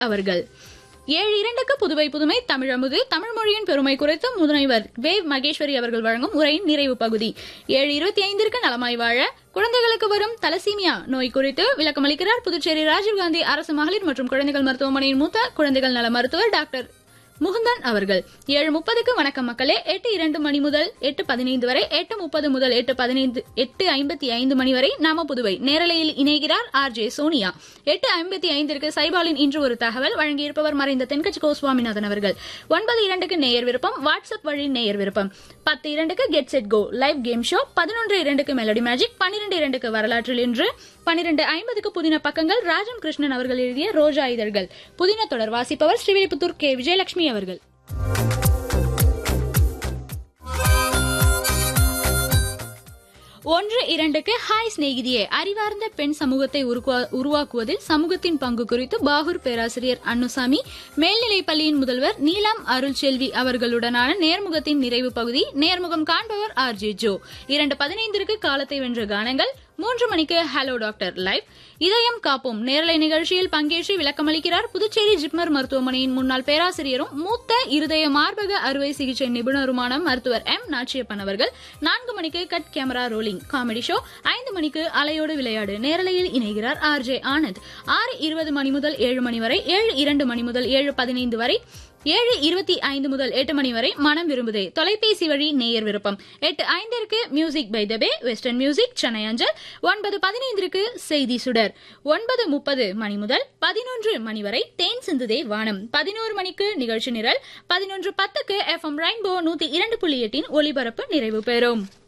அவர்கள் ஏழு இரண்டுக்கு புதுவை புதுமை தமிழமுது தமிழ் மொழியின் பெருமை குறித்து முதுனைவர் வேவ் மகேஸ்வரி அவர்கள் வழங்கும் உரையின் நிறைவு பகுதி ஏழு இருபத்தி ஐந்திற்கு நலமாய் வாழ குழந்தைகளுக்கு வரும் தலசீமியா நோய் குறித்து விளக்கமளிக்கிறார் புதுச்சேரி ராஜீவ்காந்தி அரசு மகளிர் மற்றும் குழந்தைகள் மருத்துவமனையின் மூத்த குழந்தைகள் நல மருத்துவர் டாக்டர் முகுந்தன் அவர்கள் ஏழு முப்பதுக்கு வணக்கம் மக்களே எட்டு இரண்டு மணி முதல் எட்டு பதினைந்து வரை எட்டு முப்பது முதல் எட்டு பதினைந்து எட்டு ஐம்பத்தி ஐந்து மணி வரை நாம புதுவை நேரலையில் இணைகிறார் ஆர் ஜே சோனியா எட்டு ஐம்பத்தி ஐந்திற்கு சைபாலின் இன்று ஒரு தகவல் வழங்கியிருப்பவர் மறைந்த தென்கட்சி கோ சுவாமிநாதன் அவர்கள் ஒன்பது இரண்டுக்கு நேயர் விருப்பம் வாட்ஸ்அப் வழி நேயர் விருப்பம் பத்து இரண்டுக்கு get set go live game show பதினொன்று இரண்டுக்கு மெலடி மேஜிக் பன்னிரண்டு இரண்டுக்கு வரலாற்றில் இன்று பன்னிரண்டு ஐம்பதுக்கு புதின பக்கங்கள் ராஜம் கிருஷ்ணன் அவர்கள் எழுதிய ரோஜா இதழ்கள் புதின தொடர் வாசிப்பவர் ஸ்ரீவில்லிபுத்தூர் கே விஜயலட்சுமி அவர்கள் ஒன்று இரண்டுக்கு ஹாய் சிநேகிதியே அறிவார்ந்த பெண் சமூகத்தை உருக்குவா- உருவாக்குவதில் சமூகத்தின் பங்கு குறித்து பாகூர் பேராசிரியர் அன்னுசாமி மேல்நிலைப் பள்ளியின் முதல்வர் நீலம் அருள்செல்வி அவர்களுடனான நேர்முகத்தின் நிறைவு பகுதி நேர்முகம் காண்பவர் ஆர் ஜே ஜோ இரண்டு பதினைந்திற்கு காலத்தை வென்ற கானங்கள் மூன்று மணிக்கு ஹலோ டாக்டர் லைவ் இதயம் காப்போம் நேரலை நிகழ்ச்சியில் பங்கேற்று விளக்கமளிக்கிறார் புதுச்சேரி ஜிப்மர் மருத்துவமனையின் முன்னாள் பேராசிரியரும் மூத்த இருதய மார்பக அறுவை சிகிச்சை நிபுணருமான மருத்துவர் எம் நாச்சியப்பன் அவர்கள் நான்கு மணிக்கு cut camera rolling comedy show ஐந்து மணிக்கு அலையோடு விளையாடு நேரலையில் இணைகிறார் ஆர் ஜே ஆனந்த் ஆறு இருபது மணி முதல் ஏழு மணி வரை ஏழு இரண்டு மணி முதல் ஏழு பதினைந்து வரை ஏழு இருபத்தி ஐந்து முதல் எட்டு மணி வரை மனம் விரும்புதே தொலைபேசி வழி நேயர் விருப்பம் எட்டு ஐந்திற்கு music by the bay western music Chennai அஞ்சல் ஒன்பது பதினைந்திற்கு செய்தி சுடர் ஒன்பது முப்பது மணி முதல் பதினொன்று மணி வரை தேன் சிந்துதே வானம் பதினோரு மணிக்கு நிகழ்ச்சி நிரல் பதினொன்று பத்துக்கு எஃப் எம் ரெயின்போ நூத்தி இரண்டு புள்ளி எட்டின் ஒலிபரப்பு நிறைவு பெறும்